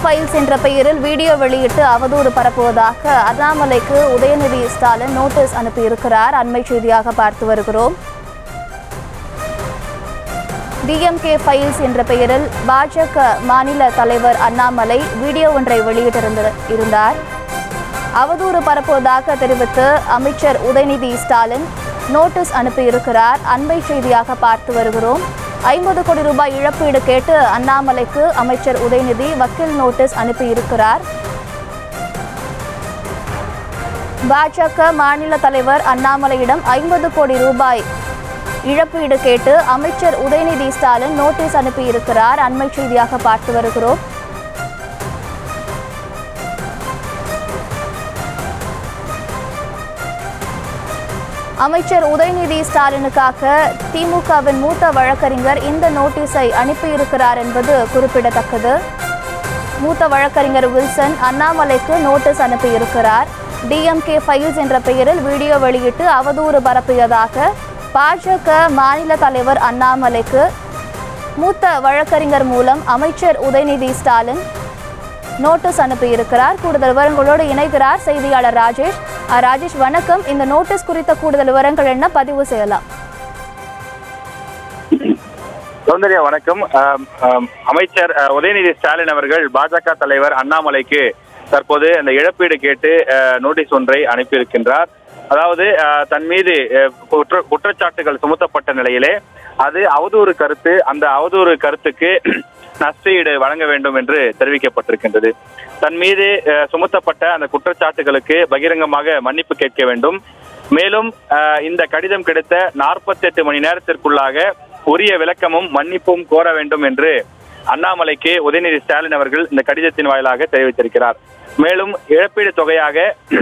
files என்ற பெயரில் video வெளியிட்டு அவதூறு பரப்புவதாக அண்ணாமலைக்கு உதயநிதி ஸ்டாலின் நோட்டீஸ் அனுப்பியிருக்கிறார் அண்மை செய்தியாக பார்த்து வருகிறோம் டிஎம்கே ஃபைல்ஸ் என்ற பெயரில் பாஜக மாநில தலைவர் அண்ணாமலை வீடியோ ஒன்றை வெளியிட்டிருந்த இருந்தார் அவதூறு பரப்புவதாக தெரிவித்து அமைச்சர் உதயநிதி ஸ்டாலின் நோட்டீஸ் அனுப்பியிருக்கிறார் அண்மை செய்தியாக பார்த்து வருகிறோம் ஐம்பது கோடி ரூபாய் இழப்பீடு கேட்டு அண்ணாமலைக்கு அமைச்சர் உதயநிதி வக்கீல் நோட்டீஸ் அனுப்பியிருக்கிறார் பாஜக மாநில தலைவர் அண்ணாமலையிடம் ஐம்பது கோடி ரூபாய் இழப்பீடு கேட்டு அமைச்சர் உதயநிதி ஸ்டாலின் நோட்டீஸ் அனுப்பியிருக்கிறார் அண்மை செய்தியாக பார்த்து வருகிறோம் அமைச்சர் உதயநிதி ஸ்டாலினுக்காக திமுகவின் மூத்த வழக்கறிஞர் இந்த நோட்டீஸை அனுப்பியிருக்கிறார் என்பது குறிப்பிடத்தக்கது மூத்த வழக்கறிஞர் வில்சன் அண்ணாமலைக்கு நோட்டீஸ் அனுப்பியிருக்கிறார் டிஎம்கே ஃபைல்ஸ் என்ற பெயரில் வீடியோ வெளியிட்டு அவதூறு பரப்பியதாக பாஜக மாநில தலைவர் அண்ணாமலைக்கு மூத்த வழக்கறிஞர் மூலம் அமைச்சர் உதயநிதி ஸ்டாலின் நோட்டீஸ் அனுப்பியிருக்கிறார் கூடுதல் விவரங்களோடு இணைகிறார் செய்தியாளர் ராஜேஷ் அஹ், ராஜேஷ் வணக்கம் இந்த நோட்டீஸ் குறித்த கூடுதல் விவரங்கள் என்ன பதிவு செய்யலாம் சௌந்தர்யா வணக்கம் ஆம், ஆம், அமைச்சர் அஹ், உதயநிதி ஸ்டாலின் அவர்கள் பாஜக தலைவர் அண்ணாமலைக்கு தற்போது அந்த இழப்பீடு கேட்டு அஹ், நோட்டீஸ் ஒன்றை அனுப்பியிருக்கின்றார் அதாவது அஹ், தன் மீது அஹ், குற்ற குற்றச்சாட்டுகள் சுமத்தப்பட்ட நிலையிலே அது அவதூறு கருத்து அந்த அவதூறு கருத்துக்கு நஷ்டஈடு வழங்க வேண்டும் என்று தெரிவிக்கப்பட்டிருக்கின்றது தன் மீது அஹ், சுமத்தப்பட்ட அந்த குற்றச்சாட்டுகளுக்கு பகிரங்கமாக மன்னிப்பு கேட்க வேண்டும் மேலும் அஹ், இந்த கடிதம் கிடைத்த 48 மணி நேரத்திற்குள்ளாக உரிய விளக்கமும் மன்னிப்பும் கோர வேண்டும் என்று அண்ணாமலைக்கு உதயநிதி ஸ்டாலின் அவர்கள் இந்த கடிதத்தின் வாயிலாக தெரிவித்திருக்கிறார் மேலும் இழப்பீடு தொகையாக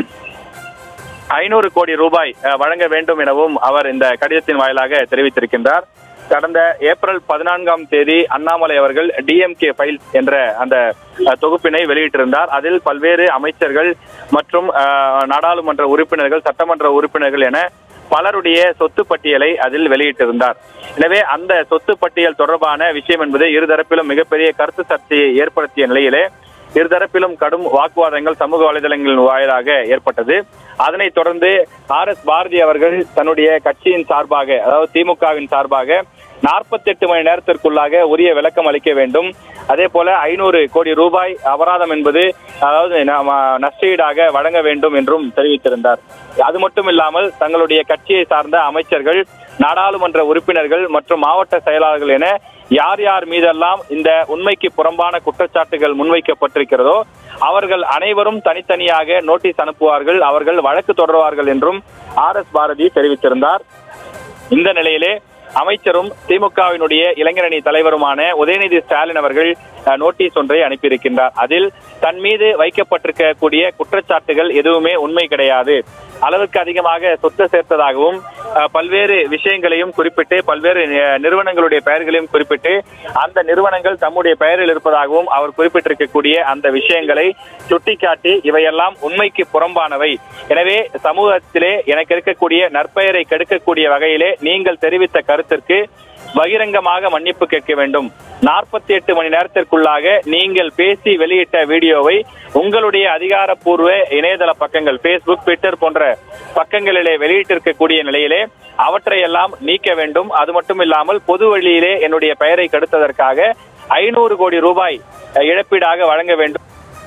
ஐநூறு கோடி ரூபாய் அஹ், வழங்க வேண்டும் எனவும் அவர் இந்த கடிதத்தின் வாயிலாக தெரிவித்திருக்கின்றார் கடந்த ஏப்ரல் பதினான்காம் தேதி அண்ணாமலை அவர்கள் டிஎம்கே ஃபைல்ஸ் என்ற அந்த அஹ், தொகுப்பினை வெளியிட்டிருந்தார் அதில் பல்வேறு அமைச்சர்கள் மற்றும் அஹ், நாடாளுமன்ற உறுப்பினர்கள் சட்டமன்ற உறுப்பினர்கள் என பலருடைய சொத்து பட்டியலை அதில் வெளியிட்டிருந்தார் எனவே அந்த சொத்து பட்டியல் தொடர்பான விஷயம் என்பது இருதரப்பிலும் மிகப்பெரிய கருத்து சர்ச்சையை ஏற்படுத்திய நிலையிலே இருதரப்பிலும் கடும் வாக்குவாதங்கள் சமூக வலைதளங்களின் வாயிலாக ஏற்பட்டது அதனைத் தொடர்ந்து ஆர் எஸ் பாரதி அவர்கள் தன்னுடைய கட்சியின் சார்பாக அதாவது திமுகவின் சார்பாக 48 மணி நேரத்திற்குள்ளாக உரிய விளக்கம் அளிக்க வேண்டும் அதே போல ஐநூறு கோடி ரூபாய் அபராதம் என்பது அதாவது நாம நஷ்டஈடாக வழங்க வேண்டும் என்றும் தெரிவித்திருந்தார் அது மட்டும் இல்லாமல் தங்களுடைய கட்சியை சார்ந்த அமைச்சர்கள் நாடாளுமன்ற உறுப்பினர்கள் மற்றும் மாவட்ட செயலாளர்கள் என யார் யார் மீதெல்லாம் இந்த உண்மைக்கு புறம்பான குற்றச்சாட்டுகள் முன்வைக்கப்பட்டிருக்கிறதோ அவர்கள் அனைவரும் தனித்தனியாக நோட்டீஸ் அனுப்புவார்கள் அவர்கள் வழக்கு தொடருவார்கள் என்றும் ஆர் எஸ் பாரதி தெரிவித்திருந்தார் இந்த நிலையிலே அமைச்சரும் திமுகவினுடைய இளைஞரணி தலைவருமான உதயநிதி ஸ்டாலின் அவர்கள் அஹ், நோட்டீஸ் ஒன்றை அனுப்பியிருக்கின்றார் அதில் தன் மீது வைக்கப்பட்டிருக்கக்கூடிய குற்றச்சாட்டுகள் எதுவுமே உண்மை கிடையாது அளவுக்கு அதிகமாக சொத்து சேர்த்ததாகவும் அஹ், பல்வேறு விஷயங்களையும் குறிப்பிட்டு பல்வேறு அஹ், நிறுவனங்களுடைய பெயர்களையும் குறிப்பிட்டு அந்த நிறுவனங்கள் தம்முடைய பெயரில் இருப்பதாகவும் அவர் குறிப்பிட்டிருக்கக்கூடிய அந்த விஷயங்களை சுட்டிக்காட்டி இவையெல்லாம் உண்மைக்கு புறம்பானவை எனவே சமூகத்திலே எனக்கு இருக்கக்கூடிய நற்பெயரை கெடுக்கக்கூடிய வகையிலே நீங்கள் தெரிவித்த கருத்திற்கு பகிரங்கமாக மன்னிப்பு கேட்க வேண்டும் 48 எட்டு மணி நேரத்திற்குள்ளாக நீங்கள் பேசி வெளியிட்ட வீடியோவை உங்களுடைய அதிகாரப்பூர்வ இணையதள பக்கங்கள் பேஸ்புக் ட்விட்டர் போன்ற பக்கங்களிலே வெளியிட்டிருக்கக்கூடிய நிலையிலே அவற்றையெல்லாம் நீக்க வேண்டும் அது மட்டும் இல்லாமல் பொது வழியிலே என்னுடைய பெயரை கெடுத்ததற்காக ஐநூறு கோடி ரூபாய் அஹ், இழப்பீடாக வழங்க வேண்டும்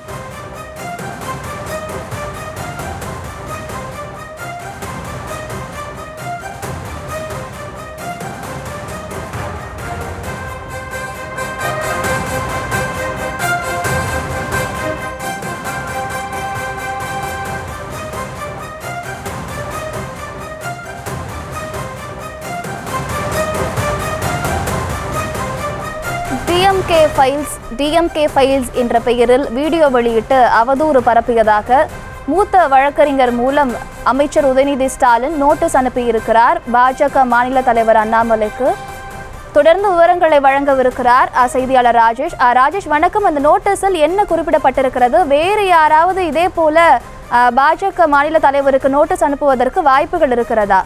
டிஎம்கே ஃபைல்ஸ் டிஎம்கே ஃபைல்ஸ் என்ற பெயரில் வீடியோ வெளியிட்டு அவதூறு பரப்பியதாக மூத்த வழக்கறிஞர் மூலம் அமைச்சர் உதயநிதி ஸ்டாலின் நோட்டீஸ் அனுப்பியிருக்கிறார் பாஜக மாநில தலைவர் அண்ணாமலைக்கு தொடர்ந்து விவரங்களை வழங்கவிருக்கிறார் அஹ், செய்தியாளர் ராஜேஷ் அஹ், ராஜேஷ் வணக்கம் அந்த நோட்டீஸில் என்ன குறிப்பிடப்பட்டிருக்கிறது வேறு யாராவது இதே போல அஹ், பாஜக மாநில தலைவருக்கு நோட்டீஸ் அனுப்புவதற்கு வாய்ப்புகள் இருக்கிறதா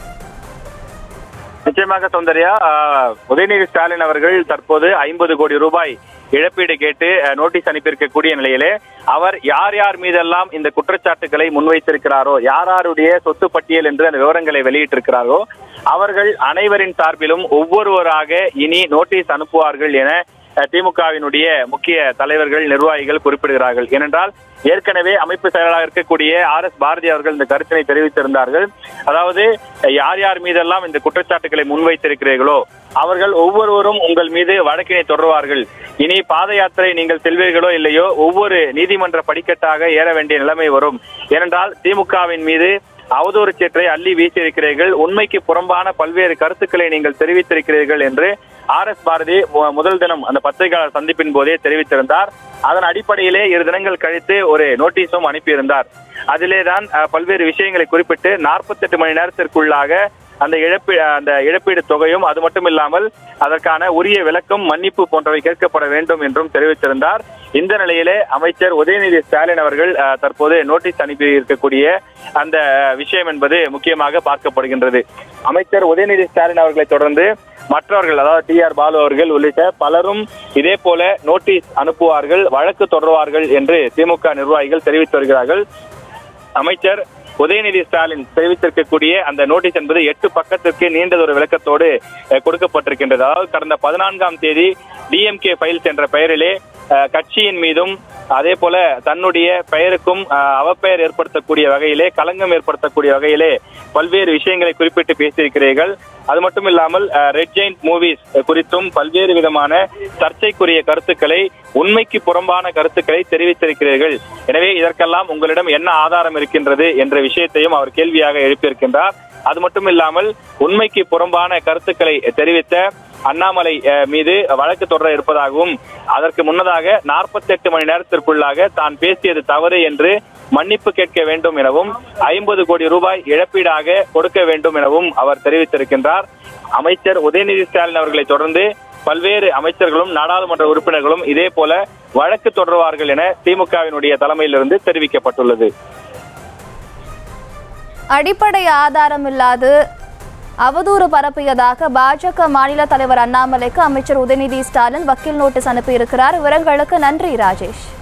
நிச்சயமாக சௌந்தர்யா ஆஹ், உதயநிதி ஸ்டாலின் அவர்கள் தற்போது ஐம்பது கோடி ரூபாய் இழப்பீடு கேட்டு அஹ், நோட்டீஸ் அனுப்பியிருக்கக்கூடிய நிலையிலே அவர் யார் யார் மீதெல்லாம் இந்த குற்றச்சாட்டுகளை முன்வைத்திருக்கிறாரோ யார் யாருடைய சொத்து பட்டியல் என்று அந்த விவரங்களை வெளியிட்டிருக்கிறாரோ அவர்கள் அனைவரின் சார்பிலும் ஒவ்வொருவராக இனி நோட்டீஸ் அனுப்புவார்கள் என அஹ், திமுகவினுடைய முக்கிய தலைவர்கள் நிர்வாகிகள் குறிப்பிடுகிறார்கள் ஏனென்றால் ஏற்கனவே அமைப்பு செயலாளராக இருக்கக்கூடிய ஆர் எஸ் பாரதி அவர்கள் இந்த கருத்தினை தெரிவித்திருந்தார்கள் அதாவது அஹ், யார் யார் மீதெல்லாம் இந்த குற்றச்சாட்டுகளை முன்வைத்திருக்கிறீர்களோ அவர்கள் ஒவ்வொருவரும் உங்கள் மீது வழக்கினை தொடர்வார்கள் இனி பாத யாத்திரை நீங்கள் செல்வீர்களோ இல்லையோ ஒவ்வொரு நீதிமன்ற படிக்கட்டாக ஏற வேண்டிய நிலைமை வரும் ஏனென்றால் திமுகவின் மீது அவதூறு சேற்றை அள்ளி வீசியிருக்கிறீர்கள் உண்மைக்கு புறம்பான பல்வேறு கருத்துக்களை நீங்கள் தெரிவித்திருக்கிறீர்கள் என்று ஆர் எஸ் பாரதி மு- முதல் தினம் அந்த பத்திரிகையாளர் சந்திப்பின் போதே தெரிவித்திருந்தார் அதன் அடிப்படையிலே இரு தினங்கள் கழித்து ஒரு நோட்டீஸும் அனுப்பியிருந்தார் அதிலே தான் அஹ், பல்வேறு விஷயங்களை குறிப்பிட்டு 48 மணி நேரத்திற்குள்ளாக அந்த இழப்பீ அந்த இழப்பீடு தொகையும் அது மட்டும் இல்லாமல் அதற்கான உரிய விளக்கம் மன்னிப்பு போன்றவை கேட்கப்பட வேண்டும் என்றும் தெரிவித்திருந்தார் இந்த நிலையிலே அமைச்சர் உதயநிதி ஸ்டாலின் அவர்கள் அஹ், தற்போது நோட்டீஸ் அனுப்பி இருக்கக்கூடிய அந்த அஹ், விஷயம் என்பது முக்கியமாக பார்க்கப்படுகின்றது அமைச்சர் உதயநிதி ஸ்டாலின் அவர்களை தொடர்ந்து மற்றவர்கள் அதாவது டி ஆர் பாலு அவர்கள் உள்ளிட்ட பலரும் இதே போல நோட்டீஸ் அனுப்புவார்கள் வழக்கு தொடருவார்கள் என்று திமுக நிர்வாகிகள் தெரிவித்து வருகிறார்கள் அமைச்சர் உதயநிதி ஸ்டாலின் தெரிவித்திருக்கக்கூடிய அந்த நோட்டீஸ் என்பது எட்டு பக்கத்திற்கு நீண்டதொரு விளக்கத்தோடு அஹ், கொடுக்கப்பட்டிருக்கின்றது அதாவது கடந்த பதினான்காம் தேதி டிஎம்கே ஃபைல்ஸ் என்ற பெயரிலே அஹ், கட்சியின் மீதும் அதே போல தன்னுடைய பெயருக்கும் அஹ், அவப்பெயர் ஏற்படுத்தக்கூடிய வகையிலே களங்கம் ஏற்படுத்தக்கூடிய வகையிலே பல்வேறு விஷயங்களை குறிப்பிட்டு பேசியிருக்கிறீர்கள் அது மட்டும் இல்லாமல் ரெட் ஜெயின்ட் மூவிஸ் குறித்தும் பல்வேறு விதமான சர்ச்சைக்குரிய கருத்துக்களை உண்மைக்கு புறம்பான கருத்துக்களை தெரிவித்திருக்கிறீர்கள் எனவே இதற்கெல்லாம் உங்களிடம் என்ன ஆதாரம் இருக்கின்றது என்ற விஷயத்தையும் அவர் கேள்வியாக எழுப்பியிருக்கின்றார் அது மட்டும் இல்லாமல் உண்மைக்கு புறம்பான கருத்துக்களை தெரிவித்த அண்ணாமலை அஹ், மீது வழக்கு தொடர இருப்பதாகவும் அதற்கு முன்னதாக 48 மணி நேரத்திற்குள்ளாக தான் பேசியது தவறு என்று மன்னிப்பு கேட்க வேண்டும் எனவும் ஐம்பது கோடி ரூபாய் இழப்பீடாக கொடுக்க வேண்டும் எனவும் அவர் தெரிவித்திருக்கின்றார் அமைச்சர் உதயநிதி ஸ்டாலின் அவர்களை தொடர்ந்து பல்வேறு அமைச்சர்களும் நாடாளுமன்ற உறுப்பினர்களும் இதே போல வழக்கு தொடருவார்கள் என திமுகவினுடைய தலைமையிலிருந்து தெரிவிக்கப்பட்டுள்ளது அடிப்படை ஆதாரமில்லாது அவதூறு பரப்பியதாக பாஜக மாநில தலைவர் அண்ணாமலைக்கு அமைச்சர் உதயநிதி ஸ்டாலின் வக்கீல் நோட்டீஸ் அனுப்பியிருக்கிறார் விவரங்களுக்கு நன்றி ராஜேஷ்